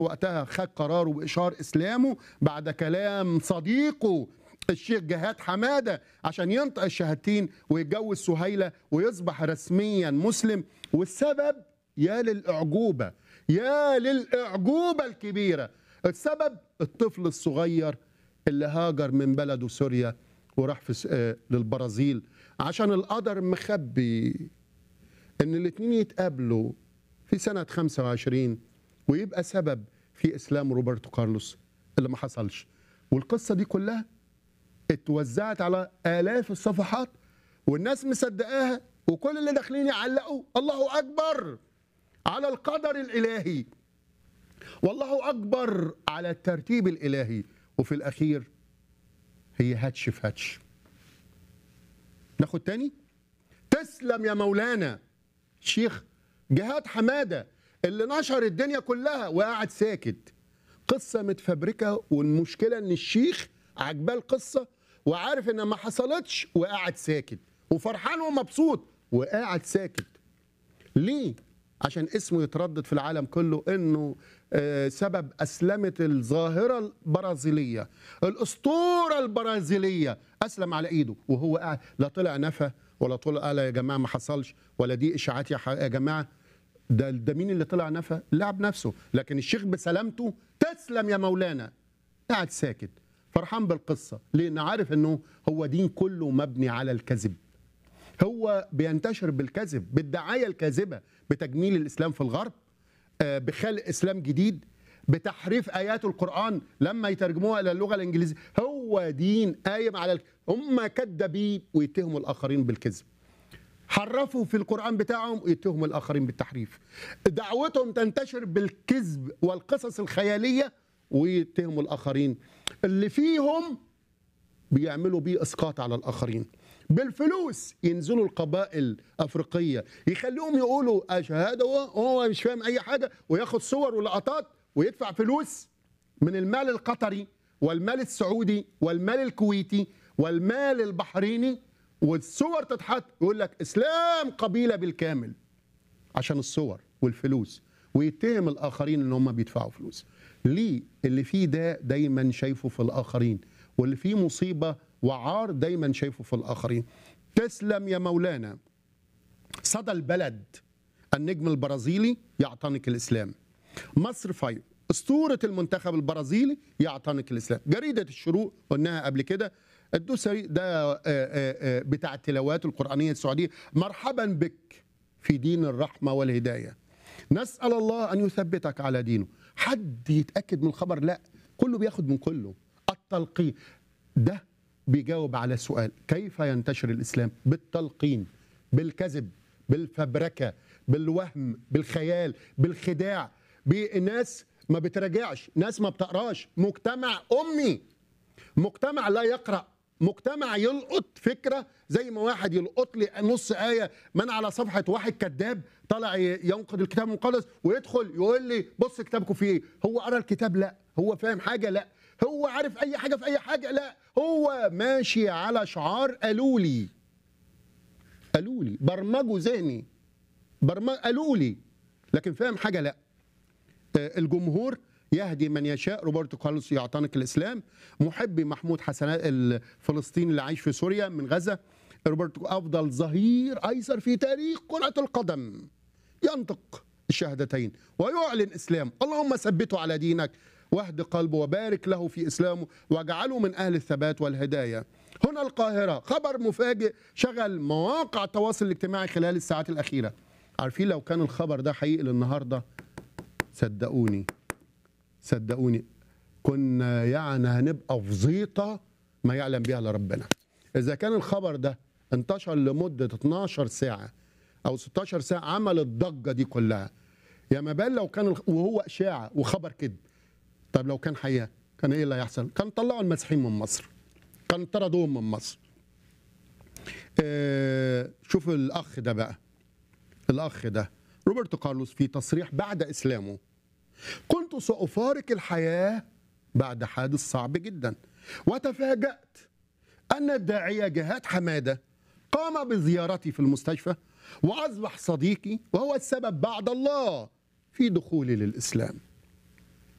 وقتها خد قراره بإشهار إسلامه بعد كلام صديقه الشيخ جهاد حمادة عشان ينطق الشهادتين ويتجوز سهيلة ويصبح رسميا مسلم والسبب يا للأعجوبة يا للأعجوبة الكبيرة السبب الطفل الصغير اللي هاجر من بلده سوريا وراح في س- آه، للبرازيل عشان القدر مخبي ان الاتنين يتقابلوا في سنة 25 ويبقى سبب في اسلام روبرتو كارلوس اللي ما حصلش والقصة دي كلها اتوزعت على آلاف الصفحات والناس مصدقاها وكل اللي داخلين يعلقوا الله أكبر على القدر الإلهي والله أكبر على الترتيب الإلهي وفي الأخير هي هاتش في هاتش ناخد تاني تسلم يا مولانا شيخ جهاد حمادة اللي نشر الدنيا كلها وقاعد ساكت قصة متفبركة والمشكلة ان الشيخ عجباه القصة وعارف انها ما حصلتش وقاعد ساكت وفرحان ومبسوط وقاعد ساكت ليه؟ عشان اسمه يتردد في العالم كله انه آه، سبب اسلمه الظاهره البرازيليه الاسطوره البرازيليه اسلم على ايده وهو قاعد لا طلع نفى ولا طلع قال يا جماعه ما حصلش ولا دي اشاعات يا, ح- يا جماعه ده ده مين اللي طلع نفى؟ لعب نفسه لكن الشيخ بسلامته تسلم يا مولانا قاعد ساكت فرحان بالقصه لان عارف انه هو دين كله مبني على الكذب هو بينتشر بالكذب بالدعايه الكاذبه بتجميل الاسلام في الغرب آه، بخلق اسلام جديد بتحريف ايات القران لما يترجموها الى اللغه الانجليزيه هو دين قايم على الك... هم كذابين ويتهموا الاخرين بالكذب حرفوا في القرآن بتاعهم ويتهموا الآخرين بالتحريف دعوتهم تنتشر بالكذب والقصص الخيالية ويتهموا الآخرين اللي فيهم بيعملوا بيه اسقاط على الاخرين بالفلوس ينزلوا القبائل الافريقيه يخليهم يقولوا شهاده هو هو مش فاهم اي حاجه وياخد صور ولقطات ويدفع فلوس من المال القطري والمال السعودي والمال الكويتي والمال البحريني والصور تتحط يقول لك اسلام قبيله بالكامل عشان الصور والفلوس ويتهم الاخرين ان هم بيدفعوا فلوس ليه اللي فيه ده دايما شايفه في الاخرين واللي فيه مصيبه وعار دايما شايفه في الاخرين تسلم يا مولانا صدى البلد النجم البرازيلي يعتنق الاسلام مصر فاير اسطوره المنتخب البرازيلي يعتنق الاسلام جريده الشروق قلناها قبل كده الدوسري ده آه، آه، آه، بتاع التلاوات القرانيه السعوديه مرحبا بك في دين الرحمه والهدايه نسال الله ان يثبتك على دينه حد يتاكد من الخبر لا كله بياخد من كله التلقين ده بيجاوب على سؤال كيف ينتشر الاسلام بالتلقين بالكذب بالفبركه بالوهم بالخيال بالخداع بالناس ما بتراجعش ناس ما بتقراش مجتمع امي مجتمع لا يقرا مجتمع يلقط فكره زي ما واحد يلقط لي نص ايه من على صفحه واحد كذاب طالع ي- ينقد الكتاب المقدس ويدخل يقول لي بص كتابكم فيه ايه هو قرا الكتاب لا هو فاهم حاجه لا هو عارف اي حاجه في اي حاجه لا هو ماشي على شعار قالوا لي قالوا لي برمجوا ذهني برمج قالوا لي لكن فاهم حاجه لا آه، الجمهور يهدي من يشاء روبرتو كارلوس يعتنق الاسلام محبي محمود حسنات الفلسطيني اللي عايش في سوريا من غزه روبرتو افضل ظهير ايسر في تاريخ كره القدم ينطق الشهادتين ويعلن اسلام اللهم ثبته على دينك واهد قلبه وبارك له في اسلامه واجعله من اهل الثبات والهدايه هنا القاهره خبر مفاجئ شغل مواقع التواصل الاجتماعي خلال الساعات الاخيره عارفين لو كان الخبر ده حقيقي للنهارده صدقوني صدقوني كنا يعني هنبقى في زيطة ما يعلم بها الا ربنا اذا كان الخبر ده انتشر لمدة 12 ساعة او 16 ساعة عمل الضجة دي كلها يا ما بال لو كان الخ- وهو اشاعة وخبر كذب طب لو كان حقيقة كان ايه اللي هيحصل كان طلعوا المسيحيين من مصر كان طردوهم من مصر آه شوف الاخ ده بقى الاخ ده روبرتو كارلوس في تصريح بعد اسلامه كنت سأفارق الحياة بعد حادث صعب جدا وتفاجأت أن الداعية جهاد حمادة قام بزيارتي في المستشفى وأصبح صديقي وهو السبب بعد الله في دخولي للإسلام